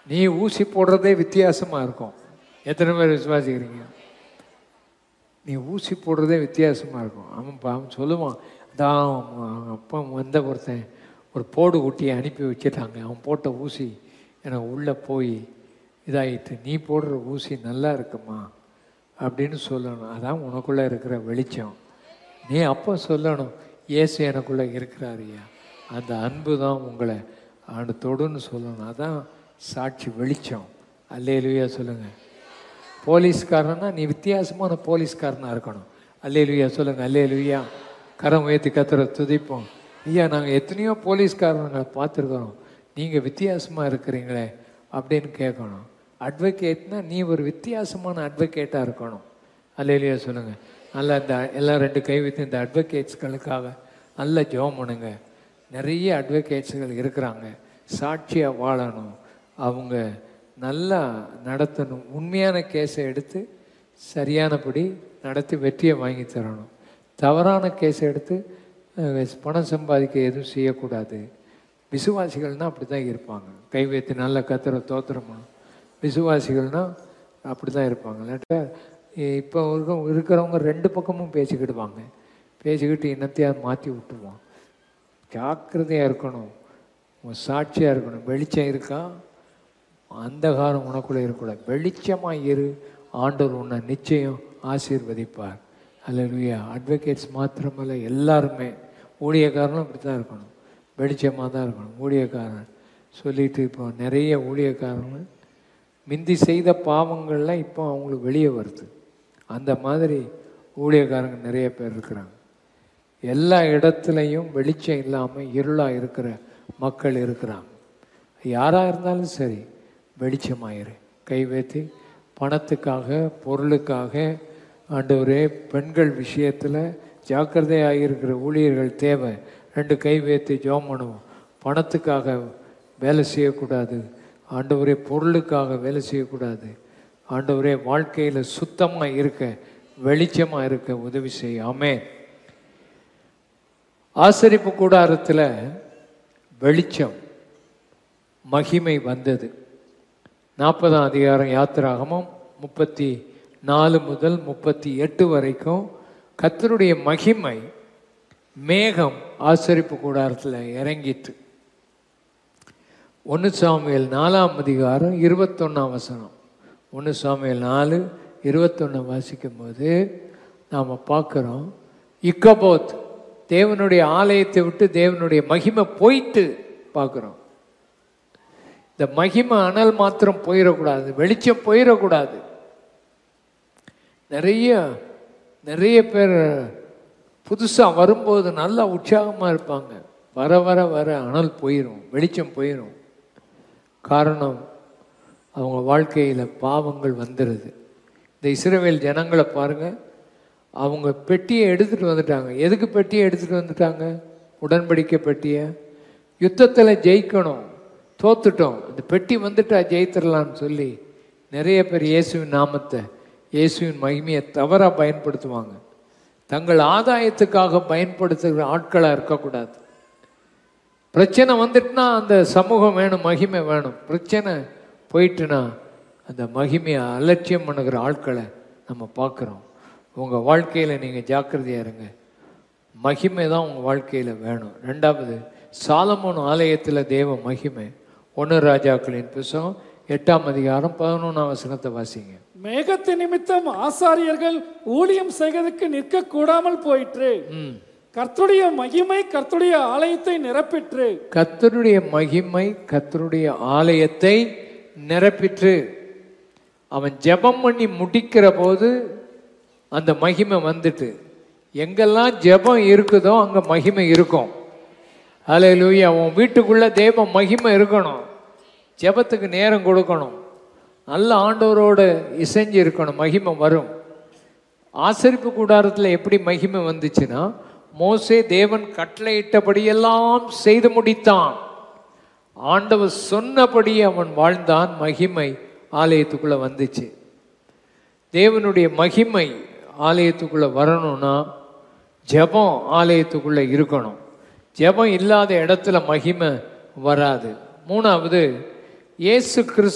நீ ஊசி போடுறதே வித்தியாசமாக இருக்கும் எத்தனை பேர் விசுவாசிக்கிறீங்க நீ ஊசி போடுறதே வித்தியாசமாக இருக்கும் அவன் பா- அவன் சொல்லுவான் அதான் அவன் அப்பா வந்த ஒருத்தன் ஒரு போடு குட்டியை அனுப்பி வச்சிட்டாங்க அவன் போட்ட ஊசி எனக்கு உள்ளே போய் இதாயிட்டு நீ போடுற ஊசி நல்லா இருக்குமா அப்படின்னு சொல்லணும் அதான் உனக்குள்ளே இருக்கிற வெளிச்சம் நீ அப்போ சொல்லணும் இயேசு எனக்குள்ளே இருக்கிறாரியா அந்த அன்பு தான் உங்களை ஆண்டு தொடுன்னு சொல்லணும் அதான் சாட்சி வெளிச்சம் அல்லேலுயா சொல்லுங்கள் போலீஸ்காரனா நீ வித்தியாசமான போலீஸ்காரனா இருக்கணும் அல்லேலுயா சொல்லுங்க அல்லேலுயா கரம் உயர்த்தி கத்துற துதிப்போம் ஐயா நாங்கள் எத்தனையோ போலீஸ்காரங்களை பார்த்துருக்குறோம் நீங்கள் வித்தியாசமாக இருக்கிறீங்களே அப்படின்னு கேட்கணும் அட்வொகேட்னா நீ ஒரு வித்தியாசமான அட்வொகேட்டாக இருக்கணும் அல்லேலுயா சொல்லுங்க நல்லா இந்த எல்லாம் ரெண்டு கை வைத்து இந்த அட்வொகேட்ஸ்களுக்காக நல்ல ஜெபம் பண்ணுங்க நிறைய அட்வொகேட்ஸுகள் இருக்கிறாங்க சாட்சியாக வாழணும் அவங்க நல்லா நடத்தணும் உண்மையான கேஸை எடுத்து சரியானபடி நடத்தி வெற்றியை வாங்கி தரணும் தவறான கேஸை எடுத்து அஹ், பணம் சம்பாதிக்க எதுவும் செய்யக்கூடாது விசுவாசிகள்னால் அப்படி தான் இருப்பாங்க கை வைத்து நல்ல கத்துற தோத்திரம் பண்ணணும் விசுவாசிகள்னா அப்படி தான் இருப்பாங்க இல்லாட்டா இப்போ இருக்க இருக்கிறவங்க ரெண்டு பக்கமும் பேசிக்கிடுவாங்க பேசிக்கிட்டு என்னத்தையாவது மாற்றி விட்டுருவான் ஜாக்கிரதையாக இருக்கணும் உன் சாட்சியாக இருக்கணும் வெளிச்சம் இருக்கா அந்தகாரம் உனக்குள்ளே இருக்கக்கூடாது வெளிச்சமாக இரு ஆண்டவர் உன்னை நிச்சயம் ஆசீர்வதிப்பார் அல்லேலூயா அட்வொகேட்ஸ் மாத்திரமல்ல எல்லாருமே ஊழியக்காரனும் அப்படி தான் இருக்கணும் வெளிச்சமாக தான் இருக்கணும் ஊழியக்காரன் சொல்லிட்டு இப்போ நிறைய ஊழியக்காரங்க மிந்தி செய்த பாவங்கள்லாம் இப்போ அவங்களுக்கு வெளியே வருது அந்த மாதிரி ஊழியக்காரங்க நிறைய பேர் இருக்கிறாங்க எல்லா இடத்துலையும் வெளிச்சம் இல்லாமல் இருளாக இருக்கிற மக்கள் இருக்கிறாங்க யாராக இருந்தாலும் சரி வெளிச்சமாயிரு கை வைத்து பணத்துக்காக பொருளுக்காக ஆண்டவரே பெண்கள் விஷயத்தில் ஜாக்கிரதையாக இருக்கிற ஊழியர்கள் தேவை ரெண்டு கை வைத்து ஜோம் பண்ணுவோம் பணத்துக்காக வேலை செய்யக்கூடாது ஆண்டவரே பொருளுக்காக வேலை செய்யக்கூடாது ஆண்டவரே வாழ்க்கையில் சுத்தமாக இருக்க வெளிச்சமாக இருக்க உதவி செய்ய ஆமென் ஆசரிப்பு கூடாரத்தில் வெளிச்சம் மகிமை வந்தது நாற்பதாம் அதிகாரம் யாத்திராகமும் முப்பத்தி நாலு முதல் முப்பத்தி எட்டு வரைக்கும் கர்த்தருடைய மகிமை மேகம் ஆசரிப்பு கூடாரத்தில் இறங்கிட்டு ஒன்று சாமுவேல் நாலாம் அதிகாரம் இருபத்தொன்னாம் வசனம் ஒன்று சாமுவேல் நாலு இருபத்தொன்று வாசிக்கும் போது நாம் பார்க்குறோம் இக்கபோத் தேவனுடைய ஆலயத்தை விட்டு தேவனுடைய மகிமை போயிட்டு பார்க்குறோம் இந்த மகிமை அனல் மாத்திரம் போயிடக்கூடாது வெளிச்சம் போயிடக்கூடாது நிறைய நிறைய பேர் புதுசாக வரும்போது நல்லா உற்சாகமாக இருப்பாங்க வர வர வர அனல் போயிடும் வெளிச்சம் போயிடும் காரணம் அவங்க வாழ்க்கையில் பாவங்கள் வந்துடுது இந்த இஸ்ரவேல் ஜனங்களை பாருங்க அவங்க பெட்டியை எடுத்துகிட்டு வந்துட்டாங்க எதுக்கு பெட்டியை எடுத்துகிட்டு வந்துட்டாங்க உடன்படிக்கை பெட்டியை யுத்தத்தில் ஜெயிக்கணும் தோத்துட்டோம் இந்த பெட்டி வந்துட்டா ஜெயித்திரலான்னு சொல்லி நிறைய பேர் இயேசுவின் நாமத்தை இயேசுவின் மகிமையை தவறாக பயன்படுத்துவாங்க தங்கள் ஆதாயத்துக்காக பயன்படுத்துகிற ஆட்களாக இருக்கக்கூடாது பிரச்சனை வந்துட்டுனா அந்த சமூகம் வேணும் மகிமை வேணும் பிரச்சனை போயிட்டுனா அந்த மகிமையை அலட்சியம் பண்ணுகிற ஆட்களை நம்ம பார்க்குறோம் உங்கள் வாழ்க்கையில் நீங்கள் ஜாக்கிரதையாக இருங்க மகிமை தான் உங்கள் வாழ்க்கையில் வேணும் ரெண்டாவது சாலமோன் ஆலயத்தில் தேவ மகிமை ஒன்று ராஜாக்களின் புஸ்தகம் எட்டாம் அதிகாரம் பதினொன்றாம் வசனத்தை வாசிங்க மேகத்தை நிமித்தம் ஆசாரியர்கள் ஊழியம் செய்வதற்கு நிற்க கூடாமல் போயிற்று ம் கர்த்தருடைய மகிமை கர்த்தருடைய ஆலயத்தை நிரப்பிற்று கர்த்தருடைய மகிமை கர்த்தருடைய ஆலயத்தை நிரப்பிற்று அவன் ஜெபம் பண்ணி முடிக்கிற போது அந்த மகிமை வந்துட்டு எங்கெல்லாம் ஜெபம் இருக்குதோ அங்கே மகிமை இருக்கும் ஹalleluya உன் வீட்டுக்குள்ள தேவ மகிமை இருக்கணும் ஜெபத்துக்கு நேரம் கொடுக்கணும் நல்ல ஆண்டவரோட இசைஞ்சு இருக்கணும் மகிமை வரும் ஆசரிப்பு கூடாரத்தில் எப்படி மகிமை வந்துச்சுன்னா மோசே தேவன் கட்டளையிட்டபடியெல்லாம் செய்து முடித்தான் ஆண்டவர் சொன்னபடி அவன் வாழ்ந்தான் மகிமை ஆலயத்துக்குள்ள வந்துச்சு தேவனுடைய மகிமை ஆலயத்துக்குள்ள வரணும்னா ஜெபம் ஆலயத்துக்குள்ள இருக்கணும் ஜெபம் இல்லாத இடத்துல மகிமை வராது மூணாவது இயேசு கிறிஸ்து